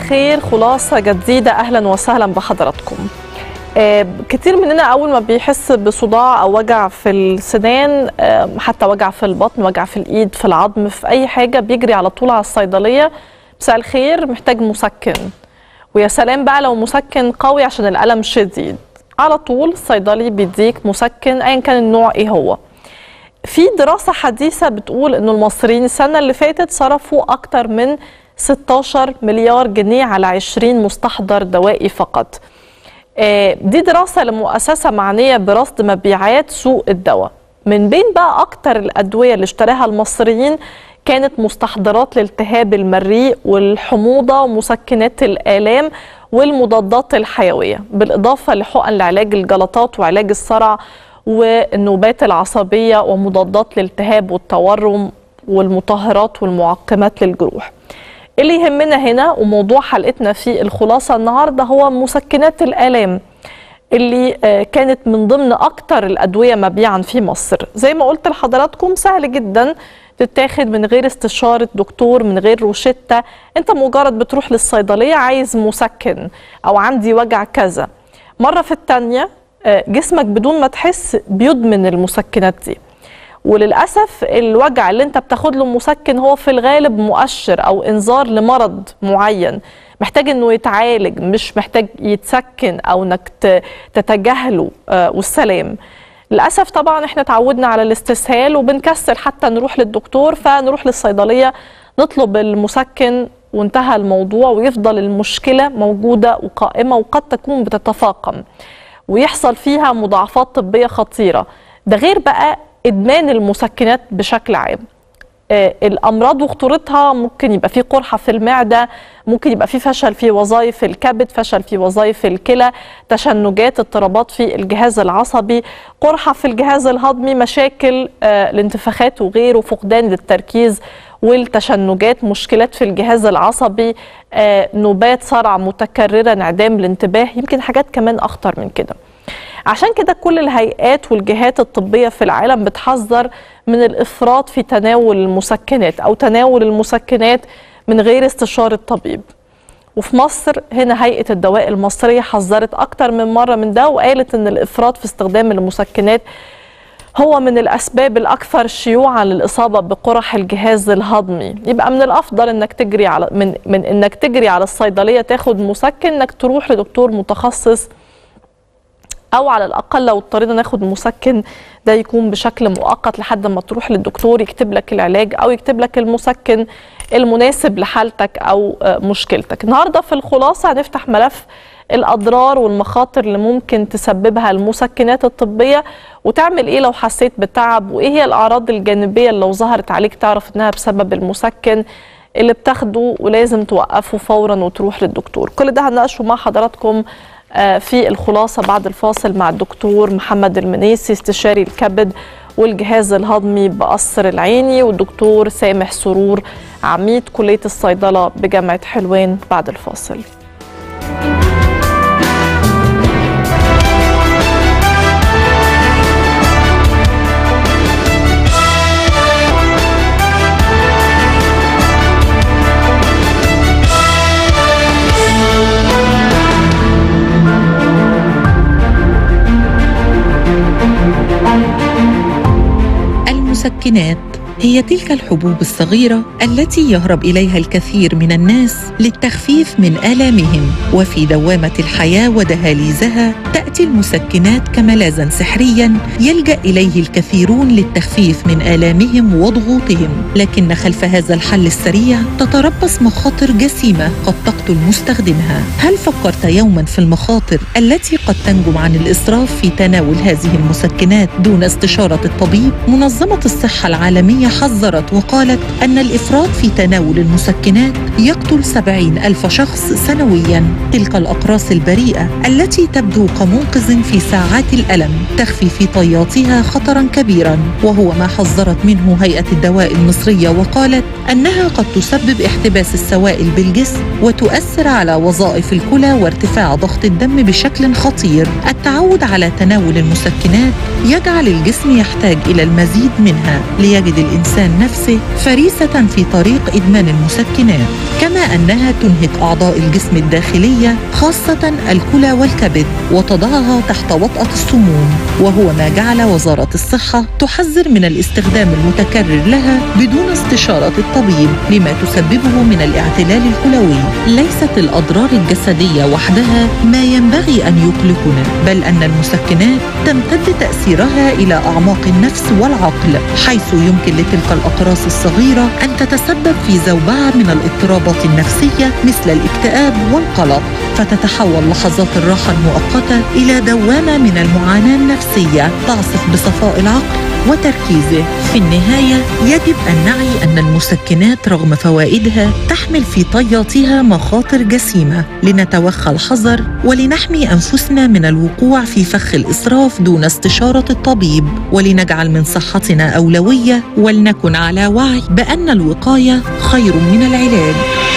الخير خلاصة جديدة أهلا وسهلا بحضراتكم آه، كتير مننا أول ما بيحس بصداع أو وجع في السنان آه، حتى وجع في البطن وجع في الإيد في العظم في أي حاجة بيجري على طول على الصيدلية مساء الخير محتاج مسكن ويا سلام بقى لو مسكن قوي عشان الألم شديد على طول الصيدلي بيديك مسكن أيا كان النوع إيه هو في دراسة حديثة بتقول إنه المصريين السنة اللي فاتت صرفوا أكتر من 16 مليار جنيه على 20 مستحضر دوائي فقط آه، دي دراسة لمؤسسة معنية برصد مبيعات سوق الدواء من بين بقى أكتر الأدوية اللي اشتراها المصريين كانت مستحضرات لالتهاب المريء والحموضة ومسكنات الآلام والمضادات الحيوية بالإضافة لحقن لعلاج الجلطات وعلاج الصرع والنوبات العصبية ومضادات الالتهاب والتورم والمطهرات والمعقمات للجروح اللي يهمنا هنا وموضوع حلقتنا في الخلاصة النهاردة هو مسكنات الآلام اللي آه، كانت من ضمن أكتر الأدوية مبيعا في مصر زي ما قلت لحضراتكم سهل جدا تتاخد من غير استشارة دكتور من غير روشتة انت مجرد بتروح للصيدلية عايز مسكن أو عندي وجع كذا مرة في التانية آه، جسمك بدون ما تحس بيدمن المسكنات دي وللاسف الوجع اللي انت بتاخد له مسكن هو في الغالب مؤشر او انذار لمرض معين محتاج انه يتعالج مش محتاج يتسكن او انك ت- تتجاهله آه، والسلام للاسف طبعا احنا اتعودنا على الاستسهال وبنكسل حتى نروح للدكتور فنروح للصيدليه نطلب المسكن وانتهى الموضوع ويفضل المشكله موجوده وقائمه وقد تكون بتتفاقم ويحصل فيها مضاعفات طبيه خطيره ده غير بقى ادمان المسكنات بشكل عام آه، الامراض وخطورتها ممكن يبقى في قرحه في المعده ممكن يبقى في فشل في وظائف الكبد فشل في وظائف الكلى تشنجات اضطرابات في الجهاز العصبي قرحه في الجهاز الهضمي مشاكل آه، الانتفاخات وغيره فقدان للتركيز والتشنجات مشكلات في الجهاز العصبي آه، نوبات صرع متكرره انعدام الانتباه يمكن حاجات كمان اخطر من كده عشان كده كل الهيئات والجهات الطبية في العالم بتحذر من الإفراط في تناول المسكنات أو تناول المسكنات من غير استشارة طبيب وفي مصر هنا هيئة الدواء المصرية حذرت أكتر من مرة من ده وقالت إن الإفراط في استخدام المسكنات هو من الأسباب الأكثر شيوعا للإصابة بقرح الجهاز الهضمي يبقى من الأفضل إنك تجري على من من إنك تجري على الصيدلية تاخد مسكن إنك تروح لدكتور متخصص او على الاقل لو اضطرينا ناخد مسكن ده يكون بشكل مؤقت لحد ما تروح للدكتور يكتب لك العلاج او يكتب لك المسكن المناسب لحالتك او آه، مشكلتك النهارده في الخلاصه هنفتح ملف الاضرار والمخاطر اللي ممكن تسببها المسكنات الطبيه وتعمل ايه لو حسيت بتعب وايه هي الاعراض الجانبيه اللي لو ظهرت عليك تعرف انها بسبب المسكن اللي بتاخده ولازم توقفه فورا وتروح للدكتور كل ده هنناقشه مع حضراتكم آه، في الخلاصة بعد الفاصل مع الدكتور محمد المنيسي استشاري الكبد والجهاز الهضمي بقصر العيني والدكتور سامح سرور عميد كلية الصيدلة بجامعة حلوان بعد الفاصل المسكنات هي تلك الحبوب الصغيرة التي يهرب إليها الكثير من الناس للتخفيف من آلامهم وفي دوامة الحياة ودهاليزها تأتي المسكنات كملاذا سحريا يلجأ إليه الكثيرون للتخفيف من آلامهم وضغوطهم لكن خلف هذا الحل السريع تتربص مخاطر جسيمة قد تقتل مستخدمها هل فكرت يوما في المخاطر التي قد تنجم عن الإسراف في تناول هذه المسكنات دون استشارة الطبيب؟ منظمة الصحة العالمية حذرت وقالت أن الإفراط في تناول المسكنات يقتل سبعين ألف شخص سنويا تلك الأقراص البريئة التي تبدو كمنقذ في ساعات الألم تخفي في طياتها خطرا كبيرا وهو ما حذرت منه هيئة الدواء المصرية وقالت أنها قد تسبب احتباس السوائل بالجسم وتؤثر على وظائف الكلى وارتفاع ضغط الدم بشكل خطير التعود على تناول المسكنات يجعل الجسم يحتاج إلى المزيد منها ليجد الإنسان الإنسان نفسه فريسة في طريق إدمان المسكنات كما أنها تنهك أعضاء الجسم الداخلية خاصة الكلى والكبد وتضعها تحت وطأة السموم وهو ما جعل وزارة الصحة تحذر من الاستخدام المتكرر لها بدون استشارة الطبيب لما تسببه من الاعتلال الكلوي ليست الأضرار الجسدية وحدها ما ينبغي أن يقلقنا بل أن المسكنات تمتد تأثيرها إلى أعماق النفس والعقل حيث يمكن لتلك الأقراص الصغيرة أن تتسبب في زوبعة من الاضطرابات النفسية مثل الاكتئاب والقلق فتتحول لحظات الراحة المؤقتة إلى دوامة من المعاناة النفسية تعصف بصفاء العقل وتركيزه في النهاية يجب أن نعي أن المسكنات رغم فوائدها تحمل في طياتها مخاطر جسيمة لنتوخى الحذر ولنحمي أنفسنا من الوقوع في فخ الإسراف دون استشارة الطبيب ولنجعل من صحتنا أولوية ولنكن على وعي بأن الوقاية خير من العلاج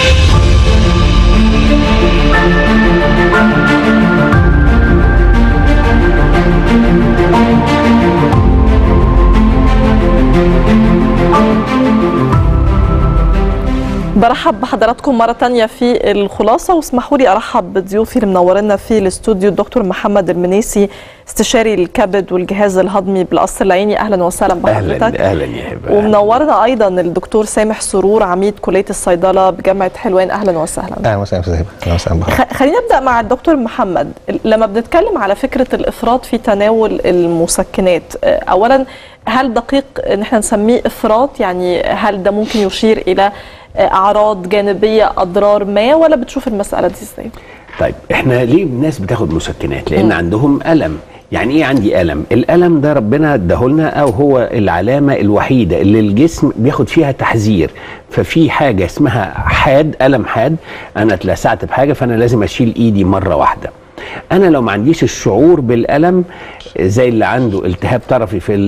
برحب بحضراتكم مرة تانية في الخلاصة واسمحوا لي أرحب بضيوفي اللي منورنا في الاستوديو الدكتور محمد المنيسي استشاري الكبد والجهاز الهضمي بالقصر العيني أهلا وسهلا بحضرتك اهلا اهلا يا هبه ومنورنا أيضا الدكتور سامح سرور عميد كلية الصيدلة بجامعة حلوان أهلا وسهلا اهلا وسهلا استاذ هبه اهلا وسهلا بحضرتك خ- خلينا نبدا مع الدكتور محمد لما بنتكلم على فكره الافراط في تناول المسكنات آه، اولا هل دقيق ان احنا نسميه افراط يعني هل ده ممكن يشير الى آه، اعراض جانبيه اضرار ما ولا بتشوف المساله دي ازاي طيب احنا ليه الناس بتاخد مسكنات لان عندهم الم يعني ايه عندي الم الالم ده ربنا اداهولنا او هو العلامه الوحيده اللي الجسم بياخد فيها تحذير ففي حاجه اسمها حاد الم حاد انا اتلسعت بحاجه فانا لازم اشيل ايدي مره واحده انا لو ما عنديش الشعور بالالم زي اللي عنده التهاب طرفي في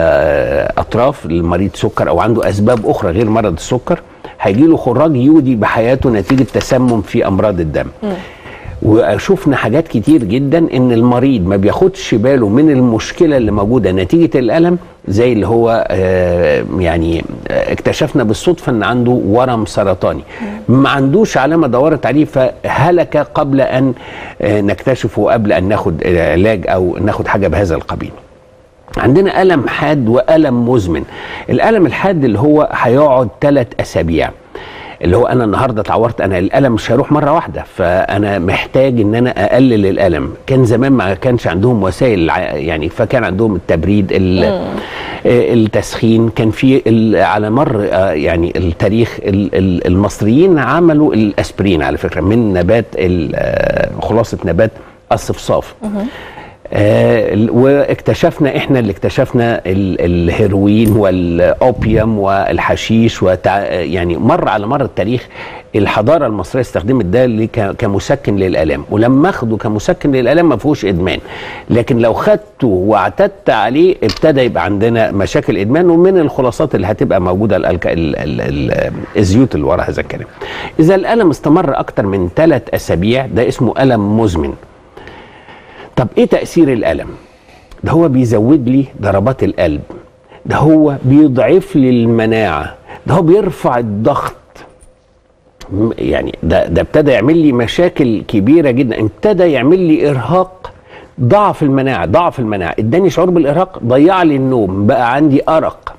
الاطراف المريض سكر او عنده اسباب اخرى غير مرض السكر هيجي له خراج يودي بحياته نتيجه تسمم في امراض الدم وشفنا حاجات كتير جدا ان المريض ما بياخدش باله من المشكله اللي موجوده نتيجه الالم زي اللي هو آه، يعني آه، اكتشفنا بالصدفه ان عنده ورم سرطاني ما عندوش علامه دورت عليه فهلك قبل ان آه، نكتشفه قبل ان ناخد علاج او ناخد حاجه بهذا القبيل عندنا ألم حاد وألم مزمن الألم الحاد اللي هو هيقعد ثلاث أسابيع اللي هو انا النهارده اتعورت انا الالم مش هيروح مره واحده فانا محتاج ان انا اقلل الالم كان زمان ما كانش عندهم وسائل ع- يعني فكان عندهم التبريد ال- آه، التسخين كان في ال- على مر آه، يعني التاريخ ال- ال- المصريين عملوا الاسبرين على فكره من نبات ال- آه، خلاصه نبات الصفصاف آه، ال- واكتشفنا احنا اللي اكتشفنا ال- الهيروين والاوبيوم والحشيش وتع... يعني مر على مر التاريخ الحضاره المصريه استخدمت ده اللي ك- كمسكن للالام ولما اخده كمسكن للالام ما فيهوش ادمان لكن لو خدته واعتدت عليه ابتدى يبقى عندنا مشاكل ادمان ومن الخلاصات اللي هتبقى موجوده الألك... ال... ال... ال... الزيوت اللي ورا هذا الكلام اذا الالم استمر اكتر من ثلاث اسابيع ده اسمه الم مزمن طب ايه تاثير الالم ده هو بيزود لي ضربات القلب ده هو بيضعف لي المناعه ده هو بيرفع الضغط م- يعني ده ده ابتدى يعمل لي مشاكل كبيره جدا ابتدى يعمل لي ارهاق ضعف المناعه ضعف المناعه اداني شعور بالارهاق ضيع لي النوم بقى عندي ارق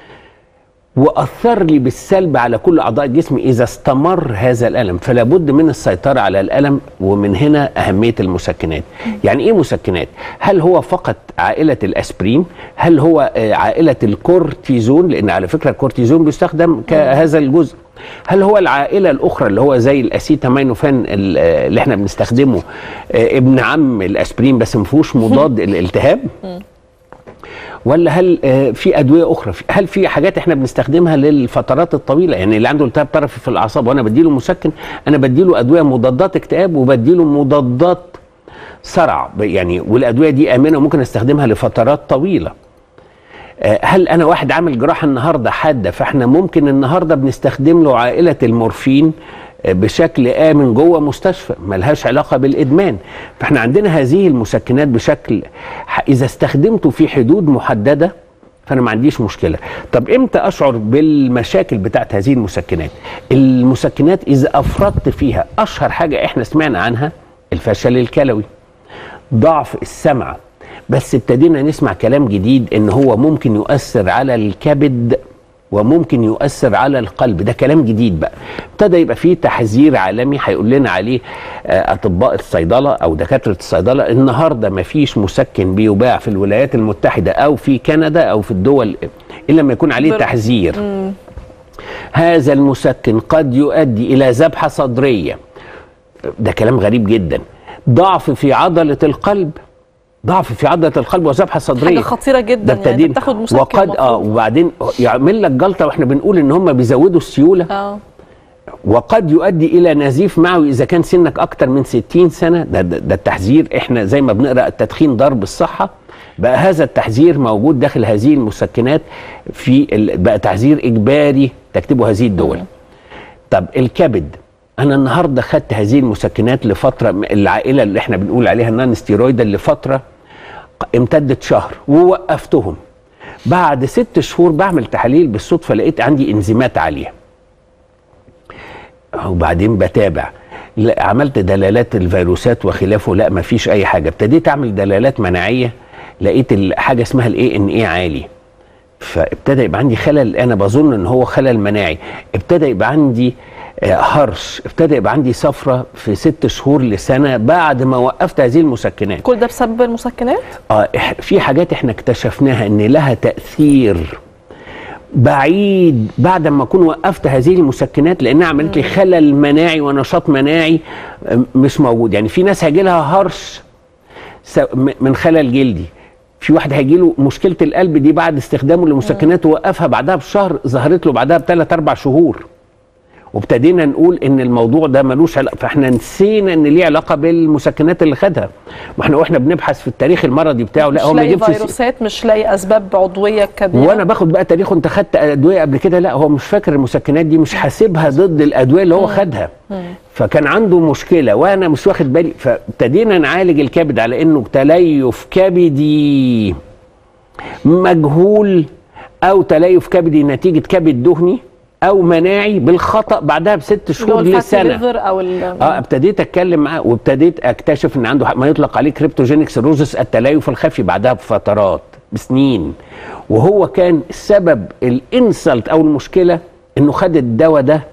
واثر لي بالسلب على كل اعضاء الجسم اذا استمر هذا الالم فلا بد من السيطره على الالم ومن هنا اهميه المسكنات يعني ايه مسكنات هل هو فقط عائله الاسبرين هل هو آه، عائله الكورتيزون لان على فكره الكورتيزون بيستخدم كهذا الجزء هل هو العائله الاخرى اللي هو زي الاسيتامينوفان ال- آه، اللي احنا بنستخدمه آه، ابن عم الاسبرين بس ما فيهوش مضاد الالتهاب ولا هل آه، في ادويه اخرى في- هل في حاجات احنا بنستخدمها للفترات الطويله يعني اللي عنده التهاب طرفي في الاعصاب وانا بديله مسكن انا بديله ادويه مضادات اكتئاب وبديله مضادات صرع ب- يعني والادويه دي امنه وممكن استخدمها لفترات طويله آه، هل انا واحد عامل جراحه النهارده حاده فاحنا ممكن النهارده بنستخدم له عائله المورفين آه، بشكل امن جوه مستشفى ملهاش علاقه بالادمان فاحنا عندنا هذه المسكنات بشكل ح- اذا استخدمته في حدود محدده فانا ما عنديش مشكله طب امتى اشعر بالمشاكل بتاعت هذه المسكنات المسكنات اذا افرطت فيها اشهر حاجه احنا سمعنا عنها الفشل الكلوي ضعف السمع بس ابتدينا نسمع كلام جديد ان هو ممكن يؤثر على الكبد وممكن يؤثر على القلب ده كلام جديد بقى ابتدى يبقى فيه تحذير عالمي هيقول لنا عليه آه، اطباء الصيدله او دكاتره الصيدله النهارده ما فيش مسكن بيباع في الولايات المتحده او في كندا او في الدول الا ما يكون عليه بر- تحذير هذا المسكن قد يؤدي الى ذبحه صدريه ده كلام غريب جدا ضعف في عضله القلب ضعف في عضله القلب وذبحه صدريه حاجه خطيره جدا ده يعني ابتدينا أنت بتاخد مسكن وقد اه مفروض. وبعدين يعمل لك جلطه واحنا بنقول ان هم بيزودوا السيوله اه وقد يؤدي الى نزيف معوي اذا كان سنك اكتر من 60 سنه ده, ده, ده التحذير احنا زي ما بنقرا التدخين ضرب الصحه بقى هذا التحذير موجود داخل هذه المسكنات في ال- بقى تحذير اجباري تكتبه هذه الدول طب الكبد انا النهارده خدت هذه المسكنات لفتره م- العائله اللي احنا بنقول عليها النون ستيرويد لفتره ق- امتدت شهر ووقفتهم بعد ست شهور بعمل تحاليل بالصدفه لقيت عندي انزيمات عاليه وبعدين بتابع لا عملت دلالات الفيروسات وخلافه لا ما فيش اي حاجه ابتديت اعمل دلالات مناعيه لقيت ال- حاجه اسمها الاي ان اي عالي فابتدى يبقى عندي خلل انا بظن ان هو خلل مناعي ابتدى يبقى عندي آه، هرش ابتدى يبقى عندي صفرة في ست شهور لسنة بعد ما وقفت هذه المسكنات كل ده بسبب المسكنات اه إح- في حاجات احنا اكتشفناها ان لها تاثير بعيد بعد ما اكون وقفت هذه المسكنات لانها عملت لي خلل مناعي ونشاط مناعي آه، مش موجود يعني في ناس هيجي لها هرش س- م- من خلل جلدي في واحد هيجي له مشكله القلب دي بعد استخدامه للمسكنات ووقفها بعدها بشهر ظهرت له بعدها بثلاث اربع شهور وابتدينا نقول ان الموضوع ده ملوش علاقه فاحنا نسينا ان ليه علاقه بالمسكنات اللي خدها ما احنا واحنا بنبحث في التاريخ المرضي بتاعه لا مش هو ما لاقي يجيبش سي- فيروسات مش لاقي اسباب عضويه كبيره وانا باخد بقى تاريخه انت خدت ادويه قبل كده لا هو مش فاكر المسكنات دي مش حاسبها ضد الادويه اللي هو خدها فكان عنده مشكله وانا مش واخد بالي فابتدينا نعالج الكبد على انه تليف كبدي مجهول او تليف كبدي نتيجه كبد دهني او مناعي بالخطا بعدها بست اللي هو شهور الفاتي لسنه ليفر او ال- اه ابتديت اتكلم معاه وابتديت اكتشف ان عنده ما يطلق عليه كريبتوجينيك سيروزس التليف الخفي بعدها بفترات بسنين وهو كان سبب الانسلت او المشكله انه خد الدواء ده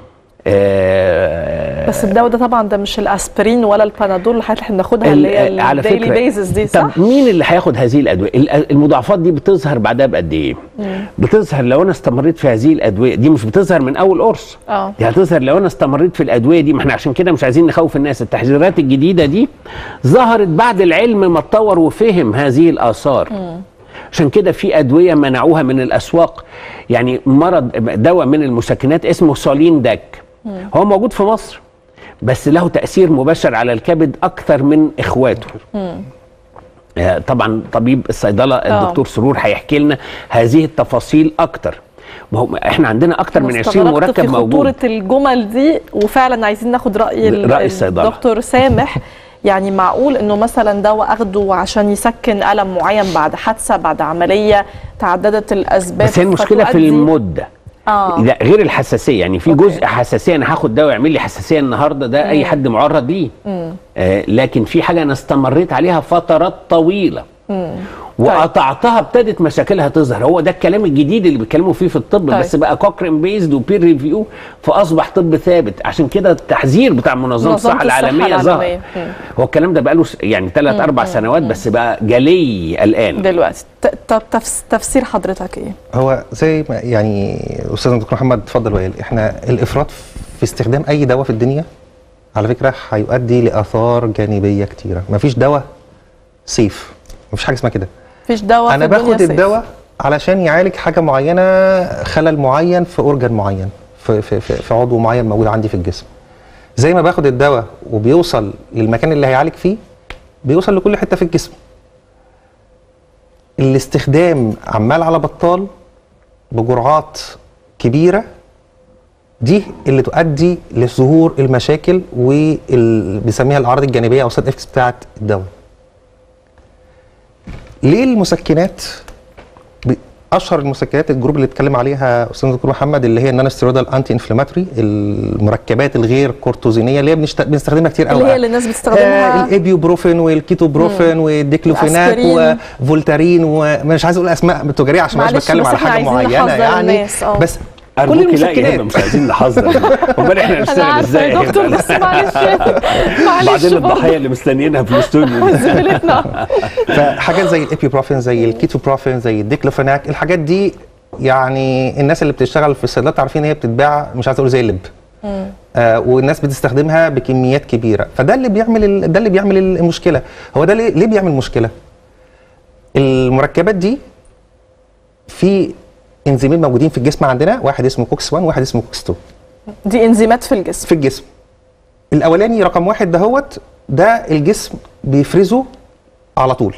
آه بس الدواء ده طبعا ده مش الاسبرين ولا البانادول الحاجات اللي احنا بناخدها اللي هي ال- على الديلي فكره بيزس دي صح؟ طب مين اللي هياخد هذه الادويه ال- المضاعفات دي بتظهر بعدها بقد ايه بتظهر لو انا استمريت في هذه الادويه دي مش بتظهر من اول قرص اه دي هتظهر لو انا استمريت في الادويه دي ما احنا عشان كده مش عايزين نخوف الناس التحذيرات الجديده دي ظهرت بعد العلم ما اتطور وفهم هذه الاثار عشان كده في ادويه منعوها من الاسواق يعني مرض دواء من المسكنات اسمه سولين داك هو موجود في مصر بس له تاثير مباشر على الكبد اكثر من اخواته آه، طبعا طبيب الصيدله الدكتور سرور هيحكي لنا هذه التفاصيل اكتر ما هو احنا عندنا اكتر من 20 استغربت مركب في موجود خطوره الجمل دي وفعلا عايزين ناخد راي ال- رأي الصيدلة. الدكتور سامح يعني معقول انه مثلا دواء اخده عشان يسكن الم معين بعد حادثه بعد عمليه تعددت الاسباب بس هي المشكله في فتؤدي- المده اه لا غير الحساسيه يعني في أوكي. جزء حساسيه انا هاخد دواء يعمل لي حساسيه النهارده ده اي حد معرض ليه آه لكن في حاجه انا استمريت عليها فترات طويله وقطعتها ابتدت مشاكلها تظهر هو ده الكلام الجديد اللي بيتكلموا فيه في الطب طيب. بس بقى كوكرين بيزد وبير ريفيو فاصبح طب ثابت عشان كده التحذير بتاع منظمه منظمة الصحه الصحة العالميه ظهر العالمية. مم. هو الكلام ده بقى له يعني ثلاث اربع سنوات بس بقى جلي الان دلوقتي ت- طب تفس- تفسير حضرتك ايه؟ هو زي ما يعني استاذنا الدكتور محمد اتفضل وقال احنا الافراط في استخدام اي دواء في الدنيا على فكره هيؤدي لاثار جانبيه كتيره مفيش دواء سيف مفيش حاجه اسمها كده مفيش دواء انا في الدنيا باخد سيف. الدواء علشان يعالج حاجه معينه خلل معين في اورجان معين في, في, في, في عضو معين موجود عندي في الجسم زي ما باخد الدواء وبيوصل للمكان اللي هيعالج فيه بيوصل لكل حته في الجسم الاستخدام عمال على بطال بجرعات كبيره دي اللي تؤدي لظهور المشاكل واللي بنسميها الاعراض الجانبيه او السايد افكتس بتاعت الدواء ليه المسكنات ب- اشهر المسكنات الجروب اللي اتكلم عليها استاذ دكتور محمد اللي هي النون ستيرويدال انتي انفلاماتوري المركبات الغير كورتيزونيه اللي هي بنشت... بنستخدمها كتير قوي اللي هي اللي الناس بتستخدمها آه الايبيوبروفين والكيتوبروفين والديكلوفيناك الأسبرين. وفولتارين ومش عايز اقول اسماء تجاريه عشان مش معلش، بتكلم بس على إحنا حاجه عايزين معينه نحذر يعني الناس، آه. بس كل ارجوكي لا يا هبه المسكنات مش عايزين نحذر امال احنا انا هنشتغل عارفه ازاي يا يا دكتور هبة؟ بس معلش معلش بعدين برضه. الضحايا اللي مستنيينها في الاستوديو زميلتنا فحاجات زي الابيبروفين زي الكيتوبروفين زي الديكلوفيناك الحاجات دي يعني الناس اللي بتشتغل في الصيدليات عارفين ان هي بتتباع مش عايز اقول زي اللب آه والناس بتستخدمها بكميات كبيره فده اللي بيعمل ال- ده اللي بيعمل المشكله هو ده ليه, ليه بيعمل مشكله المركبات دي في انزيمين موجودين في الجسم عندنا واحد اسمه كوكس 1 وواحد اسمه كوكس 2 دي انزيمات في الجسم في الجسم الاولاني رقم واحد دهوت ده الجسم بيفرزه على طول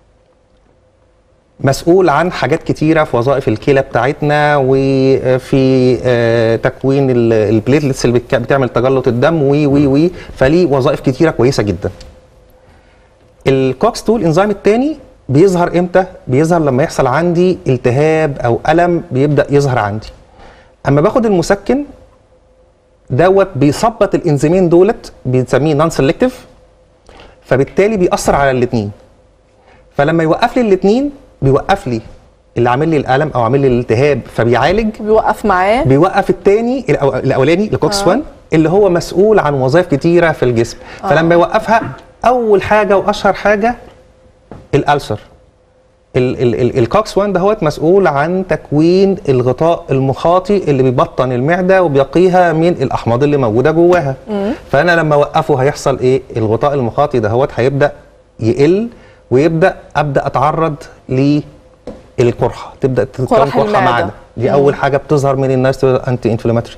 مسؤول عن حاجات كتيرة في وظائف الكلى بتاعتنا وفي آه، تكوين ال- البليتلتس اللي بتك- بتعمل تجلط الدم وي وي وي فليه وظائف كتيرة كويسة جدا الكوكس 2 الانزيم الثاني بيظهر امتى؟ بيظهر لما يحصل عندي التهاب او الم بيبدا يظهر عندي. اما باخد المسكن دوت بيثبط الانزيمين دولت بنسميه نون سيلكتيف فبالتالي بيأثر على الاثنين فلما يوقف لي الاثنين بيوقف لي اللي عامل لي الالم او عامل لي الالتهاب فبيعالج بيوقف معاه بيوقف الثاني الاولاني الكوكس 1 اللي هو مسؤول عن وظائف كتيره في الجسم فلما يوقفها اول حاجه واشهر حاجه الالسر ال- ال- ال- الكوكس 1 دهوت مسؤول عن تكوين الغطاء المخاطي اللي بيبطن المعده وبيقيها من الاحماض اللي موجوده جواها فانا لما اوقفه هيحصل ايه الغطاء المخاطي دهوت هيبدا يقل ويبدا ابدا اتعرض للقرحه تبدا تتكون قرح قرحه المعدة. معده دي اول حاجه بتظهر من الناس انتي انفلاماتوري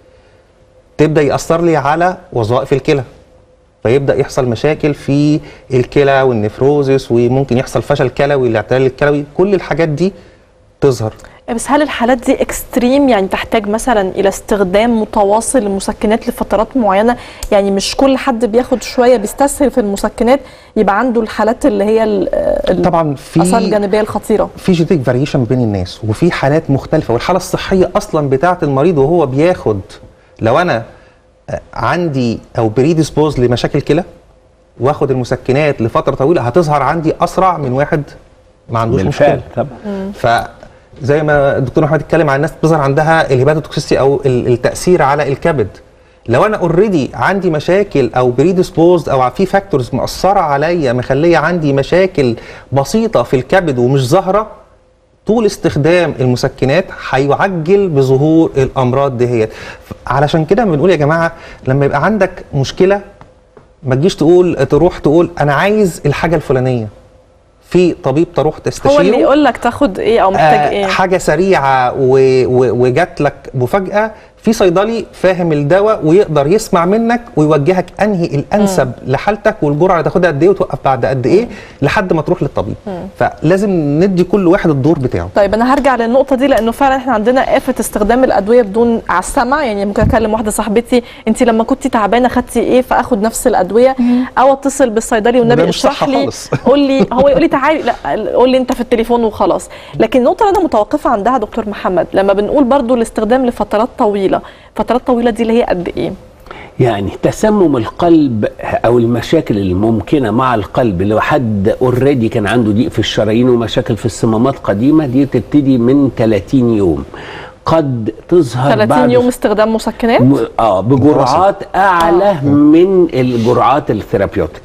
تبدا ياثر لي على وظائف الكلى فيبدا يحصل مشاكل في الكلى والنفروزس وممكن يحصل فشل كلوي الاعتلال الكلوي كل الحاجات دي تظهر بس هل الحالات دي اكستريم يعني تحتاج مثلا الى استخدام متواصل للمسكنات لفترات معينه يعني مش كل حد بياخد شويه بيستسهل في المسكنات يبقى عنده الحالات اللي هي ال- ال- طبعا في الاثار الجانبيه الخطيره في جينيتك فاريشن بين الناس وفي حالات مختلفه والحاله الصحيه اصلا بتاعه المريض وهو بياخد لو انا آه، عندي او بريديسبوز لمشاكل كلى واخد المسكنات لفتره طويله هتظهر عندي اسرع من واحد ما عندوش بالفعل مشكله طبعا فزي ما الدكتور محمد اتكلم عن الناس بتظهر عندها الهيباتوتوكسيستي او ال- التاثير على الكبد لو انا اوريدي عندي مشاكل او بريديسبوزد او في فاكتورز مأثره عليا مخليه عندي مشاكل بسيطه في الكبد ومش ظاهره طول استخدام المسكنات هيعجل بظهور الامراض دهيت علشان كده بنقول يا جماعه لما يبقى عندك مشكله ما تجيش تقول تروح تقول انا عايز الحاجه الفلانيه في طبيب تروح تستشيره هو اللي يقول لك تاخد ايه او محتاج آه، ايه حاجه سريعه و- و- وجات لك مفاجاه في صيدلي فاهم الدواء ويقدر يسمع منك ويوجهك انهي الانسب لحالتك والجرعه اللي تاخدها قد ايه وتوقف بعد قد ايه لحد ما تروح للطبيب فلازم ندي كل واحد الدور بتاعه طيب انا هرجع للنقطه دي لانه فعلا احنا عندنا آفة استخدام الادويه بدون على السمع يعني ممكن اكلم واحده صاحبتي انت لما كنتي تعبانه خدتي ايه فاخد نفس الادويه او اتصل بالصيدلي والنبي ده مش اشرح صح لي خالص. قول لي هو يقول لي تعالي لا قول لي انت في التليفون وخلاص لكن النقطه اللي انا متوقفه عندها دكتور محمد لما بنقول برضو الاستخدام لفترات طويله فترات طويله دي اللي هي قد ايه يعني تسمم القلب او المشاكل الممكنه مع القلب لو حد اوريدي كان عنده ضيق في الشرايين ومشاكل في الصمامات قديمه دي تبتدي من 30 يوم قد تظهر 30 بعد يوم استخدام مسكنات م- اه بجرعات اعلى من الجرعات الثيرابيوتيك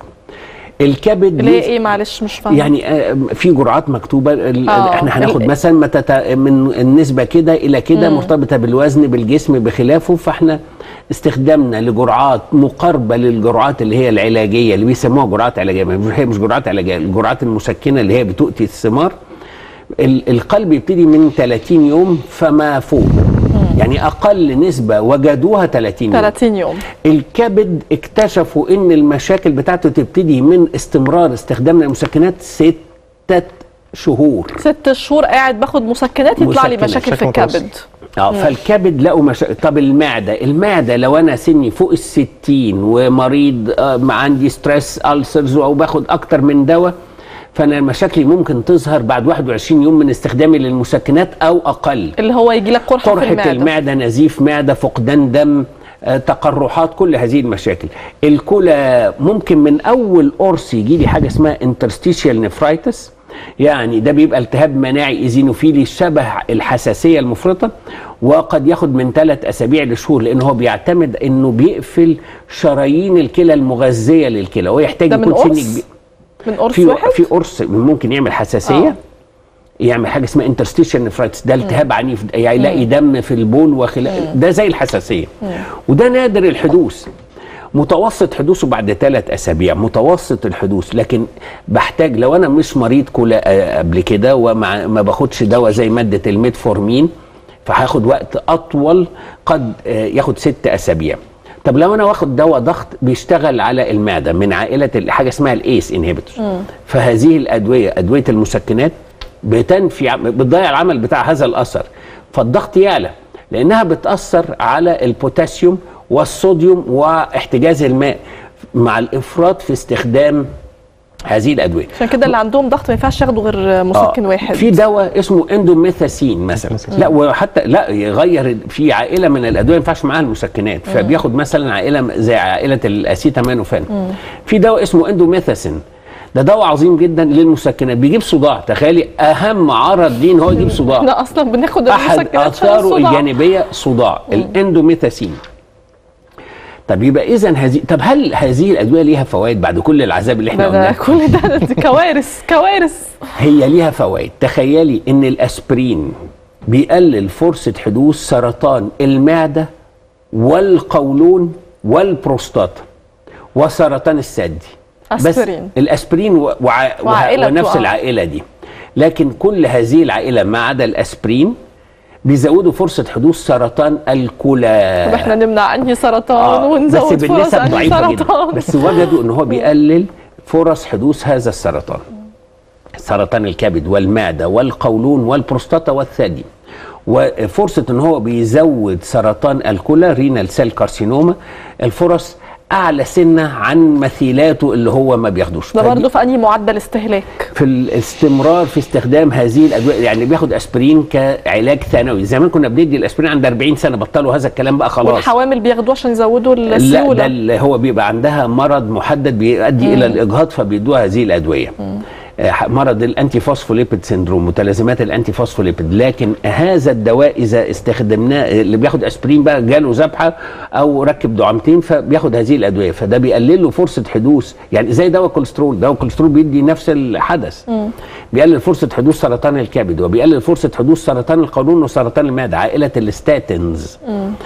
الكبد اللي هي ليه- ايه معلش مش فاهمه يعني آه، في جرعات مكتوبه ال- آه. احنا هناخد ال- مثلا متت... من النسبه كده الى كده مرتبطه بالوزن بالجسم بخلافه فاحنا استخدامنا لجرعات مقاربه للجرعات اللي هي العلاجيه اللي بيسموها جرعات علاجيه مش هي مش جرعات علاجيه الجرعات المسكنه اللي هي بتؤتي الثمار ال- القلب يبتدي من 30 يوم فما فوق يعني اقل نسبه وجدوها 30 يوم 30 يوم الكبد اكتشفوا ان المشاكل بتاعته تبتدي من استمرار استخدام المسكنات ستة شهور ست شهور قاعد باخد مسكنات يطلع لي مسكنات، مشاكل في بشكل متوسط. الكبد اه فالكبد لقوا مشاكل طب المعده المعده لو انا سني فوق الستين ومريض آه ما عندي ستريس ألسرز او باخد اكتر من دواء فانا مشاكلي ممكن تظهر بعد 21 يوم من استخدامي للمسكنات او اقل اللي هو يجي لك قرحه, في قرحه المعده المعده نزيف معده فقدان دم آه، تقرحات كل هذه المشاكل الكلى ممكن من اول قرص يجي لي حاجه اسمها انترستيشيال نفرايتس يعني ده بيبقى التهاب مناعي ايزينوفيلي شبه الحساسيه المفرطه وقد ياخد من ثلاث اسابيع لشهور لان هو بيعتمد انه بيقفل شرايين الكلى المغذيه للكلى ويحتاج ده من يكون سن قرص؟ كبير من قرص في واحد في قرص ممكن يعمل حساسيه آه. آه. يعمل حاجه اسمها انترستيشن نفرايتس ده التهاب عنيف يعني يلاقي دم في البول وخلا ده زي الحساسيه وده نادر الحدوث متوسط حدوثه بعد ثلاث اسابيع متوسط الحدوث لكن بحتاج لو انا مش مريض كلى آه، قبل كده وما ما باخدش دواء زي ماده الميتفورمين فهاخد وقت اطول قد آه، ياخد ست اسابيع طب لو انا واخد دواء ضغط بيشتغل على المعده من عائله ال- حاجه اسمها الايس انهبيتور فهذه الادويه ادويه المسكنات بتنفي عم- بتضيع العمل بتاع هذا الاثر فالضغط يعلى لانها بتاثر على البوتاسيوم والصوديوم واحتجاز الماء مع الافراط في استخدام هذه الادويه عشان كده اللي عندهم ضغط ما ينفعش ياخدوا غير مسكن آه. واحد في دواء اسمه اندوميثاسين مثلا لا وحتى لا يغير في عائله من الادويه ما ينفعش معاها المسكنات فبياخد مثلا عائله زي عائله الاسيتامينوفين في دواء اسمه اندوميثاسين ده دواء عظيم جدا للمسكنات بيجيب صداع تخيلي اهم عرض ليه ان هو يجيب صداع احنا اصلا بناخد احد المسكنات عشان اثاره الصداع. الجانبيه صداع الاندوميثاسين طب يبقى اذا هذه طب هل هذه الادويه ليها فوائد بعد كل العذاب اللي احنا ده, قلناه ده كل ده, ده كوارث كوارث هي ليها فوائد تخيلي ان الاسبرين بيقلل فرصه حدوث سرطان المعده والقولون والبروستاتا وسرطان الثدي أسبرين. بس الاسبرين و... وع... وعائلته، ونفس آه. العائله دي لكن كل هذه العائله ما عدا الاسبرين بيزودوا فرصه حدوث سرطان الكلى طب احنا نمنع انهي سرطان آه، ونزود بس فرص بالنسب انهي ضعيفه جدا سرطان بس وجدوا ان هو بيقلل فرص حدوث هذا السرطان سرطان الكبد والمعده والقولون والبروستاتا والثدي وفرصه ان هو بيزود سرطان الكلى رينال سيل كارسينوما الفرص اعلى سنه عن مثيلاته اللي هو ما بياخدوش ده فدي- برضه في انهي معدل استهلاك في الاستمرار في استخدام هذه الادويه يعني بياخد اسبرين كعلاج ثانوي زمان كنا بندي الاسبرين عند 40 سنه بطلوا هذا الكلام بقى خلاص والحوامل بياخدوه عشان يزودوا لا ده السيوله اللي هو بيبقى عندها مرض محدد بيؤدي الى الاجهاض فبيدوها هذه الادويه آه، مرض الانتي فوسفوليبيد سيندروم متلازمات الانتي فوسفوليبيد لكن هذا الدواء اذا استخدمناه اللي بياخد اسبرين بقى جاله ذبحه او ركب دعامتين فبياخد هذه الادويه فده بيقلل له فرصه حدوث يعني زي دواء الكوليسترول دواء الكوليسترول بيدي نفس الحدث بيقلل فرصه حدوث سرطان الكبد وبيقلل فرصه حدوث سرطان القولون وسرطان المعده عائله الستاتينز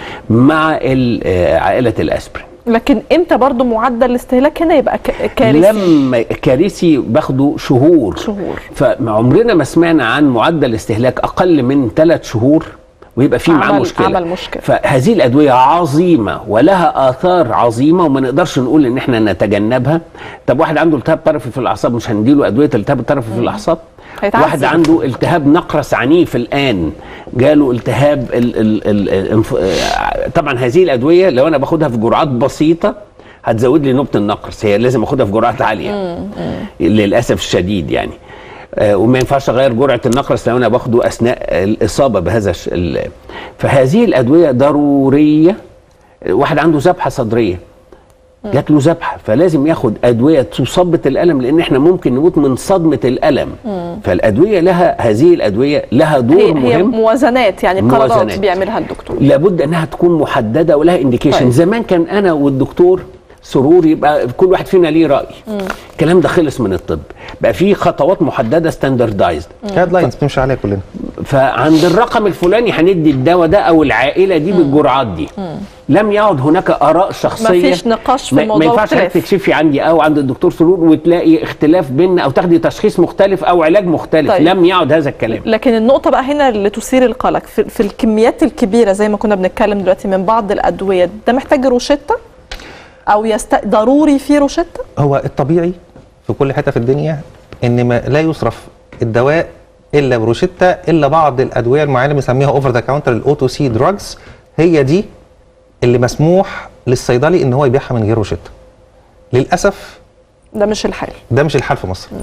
مع ال- آه، عائله الاسبرين لكن امتى برضه معدل الاستهلاك هنا يبقى ك- كارثي لما كارثي باخده شهور شهور. فعمرنا ما سمعنا عن معدل استهلاك اقل من ثلاث شهور ويبقى في معاه عمل- مشكله عمل مشكلة. فهذه الادويه عظيمه ولها اثار عظيمه وما نقدرش نقول ان احنا نتجنبها طب واحد عنده التهاب طرفي في الاعصاب مش هنديله ادويه التهاب الطرفي في الاعصاب هيتعذب. واحد عنده التهاب نقرس عنيف الان جاله التهاب ال ال ال الانف... آه، طبعا هذه الادويه لو انا باخدها في جرعات بسيطه هتزود لي نوبه النقرس هي لازم اخدها في جرعات عاليه للاسف الشديد يعني آه، وما ينفعش اغير جرعه النقرس لو انا باخده اثناء الاصابه بهذا الش... ال... فهذه الادويه ضروريه واحد عنده ذبحه صدريه جات له ذبحه فلازم ياخد ادويه تثبط الالم لان احنا ممكن نموت من صدمه الالم فالادويه لها هذه الادويه لها دور هي, هي مهم موازنات يعني قرارات موازنات. بيعملها الدكتور لابد انها تكون محدده ولها انديكيشن طيب. زمان كان انا والدكتور سرور يبقى كل واحد فينا ليه راي الكلام ده خلص من الطب بقى في خطوات محدده ستاندردايزد جايد لاينز بنمشي عليها كلنا فعند الرقم الفلاني هندي الدواء ده او العائله دي بالجرعات دي لم يعد هناك اراء شخصيه مفيش نقاش في ما- الموضوع ما ينفعش واختلاف. تكشفي عندي او عند الدكتور سرور وتلاقي اختلاف بيننا او تاخدي تشخيص مختلف او علاج مختلف طيب. لم يعد هذا الكلام لكن النقطة بقى هنا اللي تثير القلق في, في الكميات الكبيرة زي ما كنا بنتكلم دلوقتي من بعض الأدوية ده محتاج روشتة أو يست... ضروري في روشتة هو الطبيعي في كل حته في الدنيا ان ما لا يصرف الدواء الا بروشته الا بعض الادويه المعينه بنسميها اوفر ذا كاونتر الاوتو سي دراجز هي دي اللي مسموح للصيدلي ان هو يبيعها من غير روشته للاسف ده مش الحال ده مش الحال في مصر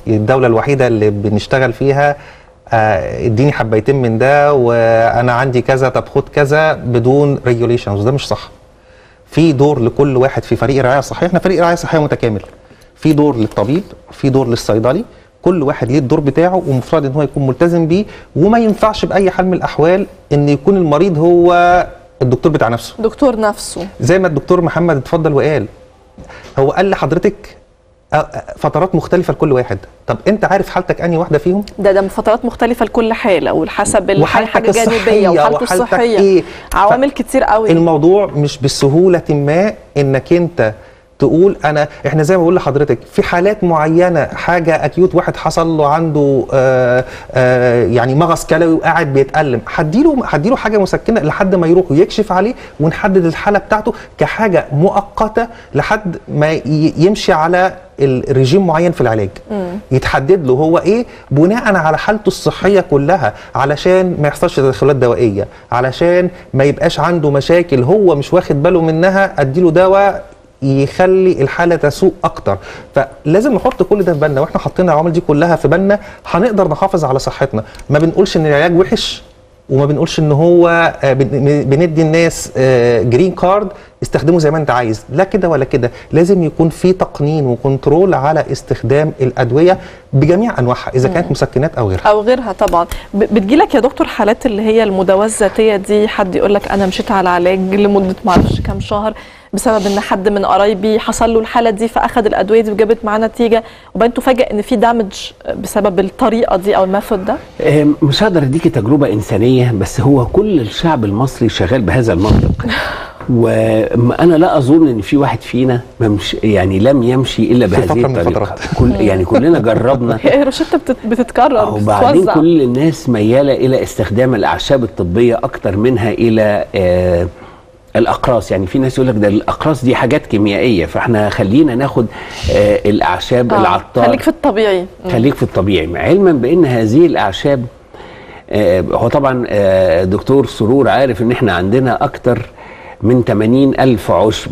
الدوله الوحيده اللي بنشتغل فيها آه، اديني حبيتين من ده وانا عندي كذا طب خد كذا بدون ريجوليشنز ده مش صح في دور لكل واحد في فريق الرعايه الصحيه احنا فريق رعايه صحيه متكامل في دور للطبيب في دور للصيدلي كل واحد ليه الدور بتاعه ومفترض ان هو يكون ملتزم بيه وما ينفعش باي حال من الاحوال ان يكون المريض هو الدكتور بتاع نفسه دكتور نفسه زي ما الدكتور محمد اتفضل وقال هو قال لحضرتك آه، آه، فترات مختلفه لكل واحد طب انت عارف حالتك انهي واحده فيهم ده ده فترات مختلفة لكل حالة وحسب الحالة وحالتك حاجة جانبية الصحية وحالته وحالتك الصحية إيه؟ عوامل كتير قوي الموضوع مش بسهوله ما انك انت تقول انا احنا زي ما بقول لحضرتك في حالات معينه حاجه اكيوت واحد حصل له عنده آآ آآ يعني مغص كلوي وقاعد بيتالم هديله هديله حاجه مسكنه لحد ما يروح ويكشف عليه ونحدد الحاله بتاعته كحاجه مؤقته لحد ما ي- يمشي على الرجيم معين في العلاج يتحدد له هو ايه بناء على حالته الصحيه كلها علشان ما يحصلش تدخلات دوائيه علشان ما يبقاش عنده مشاكل هو مش واخد باله منها اديله دواء يخلي الحاله تسوء اكتر فلازم نحط كل ده في بالنا واحنا حاطين العوامل دي كلها في بالنا هنقدر نحافظ على صحتنا ما بنقولش ان العلاج وحش وما بنقولش ان هو آه، بن- بندي الناس جرين كارد استخدمه زي ما انت عايز لا كده ولا كده لازم يكون في تقنين وكنترول على استخدام الادويه بجميع انواعها اذا كانت مسكنات او غيرها او غيرها طبعا ب- بتجيلك يا دكتور حالات اللي هي المداواه الذاتيه دي حد يقول لك انا مشيت على علاج لمده معرفش كام شهر بسبب ان حد من قرايبي حصل له الحاله دي فاخذ الادويه دي وجابت معاه نتيجه وبعدين تفاجئ ان في دامج بسبب الطريقه دي او الميثود ده آه، مش هقدر اديكي تجربه انسانيه بس هو كل الشعب المصري شغال بهذا المنطق وانا لا اظن ان في واحد فينا ممش يعني لم يمشي الا في بهذه فترة من الطريقه الفترات. كل يعني كلنا جربنا هي روشته بتت- بتتكرر وبعدين بتتوزع كل الناس مياله الى استخدام الاعشاب الطبيه اكتر منها الى آه الاقراص يعني في ناس يقول لك ده الاقراص دي حاجات كيميائيه فاحنا خلينا ناخد آه الاعشاب آه، العطار خليك في الطبيعي مم. خليك في الطبيعي علما بان هذه الاعشاب آه، هو طبعا آه، دكتور سرور عارف ان احنا عندنا اكتر من 80 الف عشب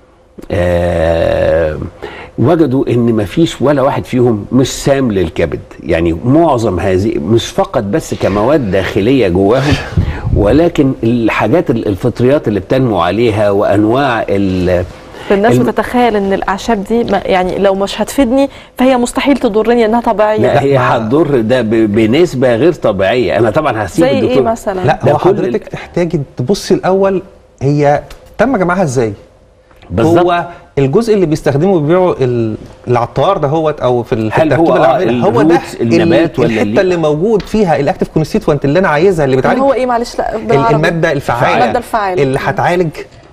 آه، وجدوا ان مفيش ولا واحد فيهم مش سام للكبد يعني معظم هذه مش فقط بس كمواد داخليه جواهم ولكن الحاجات ال- الفطريات اللي بتنمو عليها وانواع ال- الناس الم- بتتخيل ان الاعشاب دي ما- يعني لو مش هتفيدني فهي مستحيل تضرني انها طبيعيه لا هي مع- هتضر ده ب- بنسبه غير طبيعيه انا طبعا هسيب زي ايه الدكتور مثلا لا ده هو كل حضرتك تحتاجي تبصي الاول هي تم جمعها ازاي بالظبط هو الجزء اللي بيستخدمه بيبيعوا ال- العطار دهوت او في ال- في هل هو التركيبه آه العامله هو ده الروتس، النبات ال- ولا الحته اللي- اللي موجود فيها الاكتف كونستيتوانت اللي انا عايزها اللي اللي بتعالج هو ايه معلش لا ال- بالعربي. الماده الفعاله الماده الفعاله اللي هتعالج